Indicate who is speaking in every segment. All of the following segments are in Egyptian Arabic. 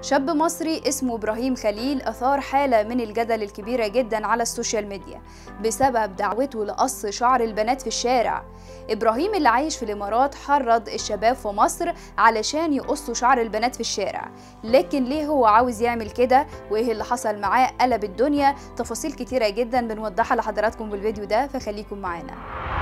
Speaker 1: شاب مصري اسمه إبراهيم خليل أثار حالة من الجدل الكبيرة جدا على السوشيال ميديا بسبب دعوته لقص شعر البنات في الشارع إبراهيم اللي عايش في الإمارات حرض الشباب في مصر علشان يقصوا شعر البنات في الشارع لكن ليه هو عاوز يعمل كده وإيه اللي حصل معاه قلب الدنيا تفاصيل كتيرة جدا بنوضحها لحضراتكم بالفيديو ده فخليكم معانا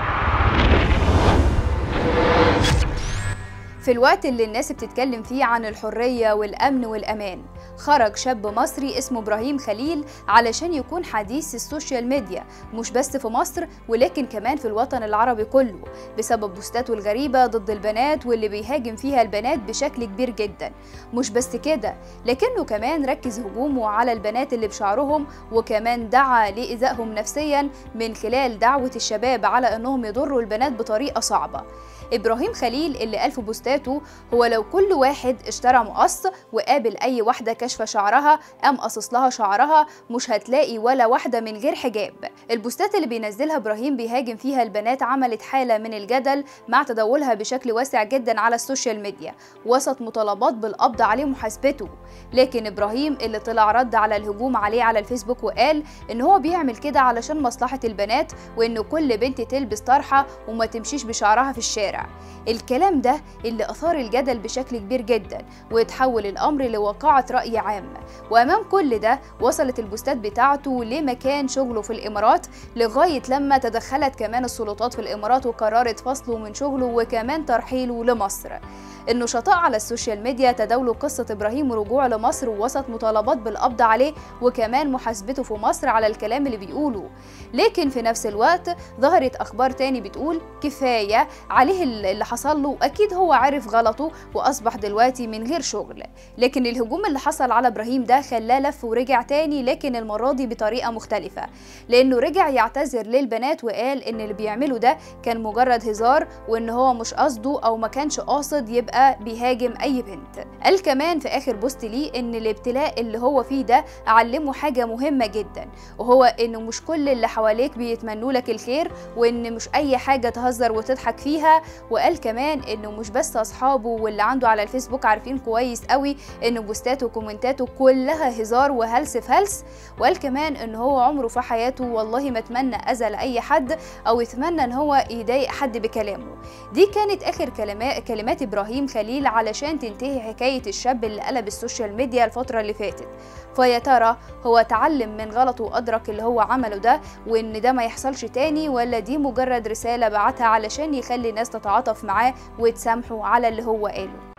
Speaker 1: في الوقت اللي الناس بتتكلم فيه عن الحرية والأمن والأمان خرج شاب مصري اسمه إبراهيم خليل علشان يكون حديث السوشيال ميديا مش بس في مصر ولكن كمان في الوطن العربي كله بسبب بوستاته الغريبة ضد البنات واللي بيهاجم فيها البنات بشكل كبير جدا مش بس كده لكنه كمان ركز هجومه على البنات اللي بشعرهم وكمان دعا لإيذائهم نفسيا من خلال دعوة الشباب على أنهم يضروا البنات بطريقة صعبة إبراهيم خليل اللي قال في بوستاته هو لو كل واحد اشترى مقص وقابل أي واحدة كشف شعرها قام قصص لها شعرها مش هتلاقي ولا واحدة من غير حجاب البوستات اللي بينزلها إبراهيم بيهاجم فيها البنات عملت حالة من الجدل مع تداولها بشكل واسع جدا على السوشيال ميديا وسط مطالبات بالقبض عليه ومحاسبته لكن إبراهيم اللي طلع رد على الهجوم عليه على الفيسبوك وقال إن هو بيعمل كده علشان مصلحة البنات وإن كل بنت تلبس طرحة وما تمشيش بشعرها في الشارع الكلام ده اللي أثار الجدل بشكل كبير جدا وتحول الأمر لواقعة رأي عام وأمام كل ده وصلت البوستات بتاعته لمكان شغله في الإمارات لغاية لما تدخلت كمان السلطات في الإمارات وقررت فصله من شغله وكمان ترحيله لمصر النشطاء على السوشيال ميديا تداولوا قصة إبراهيم ورجوعه لمصر ووسط مطالبات بالقبض عليه وكمان محاسبته في مصر على الكلام اللي بيقوله لكن في نفس الوقت ظهرت أخبار تاني بتقول كفاية عليه اللي حصل له أكيد هو عرف غلطه وأصبح دلوقتي من غير شغل لكن الهجوم اللي حصل على إبراهيم ده خلاه لف ورجع تاني لكن المرة دي بطريقة مختلفة لأنه رجع يعتذر للبنات وقال إن اللي بيعمله ده كان مجرد هزار وإن هو مش قصده أو ما كانش قاصد يبقى بيهاجم أي بنت قال كمان في آخر بوست ليه إن الابتلاء اللي هو فيه ده علمه حاجة مهمة جدا وهو إنه مش كل اللي حواليك بيتمنوا لك الخير وإن مش أي حاجة تهزر وتضحك فيها وقال كمان إنه مش بس أصحابه واللي عنده على الفيسبوك عارفين كويس قوي إن بوستاته وكومنتاته كلها هزار وهلس في هلس وقال كمان إن هو عمره في حياته والله ما اتمنى أذى لأي حد أو يتمنى إن هو يضايق حد بكلامه دي كانت آخر كلمات, كلمات إبراهيم خليل علشان تنتهي حكاية الشاب اللي قلب السوشيال ميديا الفترة اللي فاتت فيا ترى هو اتعلم من غلطه وأدرك اللي هو عمله ده وإن ده ما يحصلش تاني ولا دي مجرد رسالة بعتها علشان يخلي الناس تتعاطف معاه وتسامحه على اللي هو قاله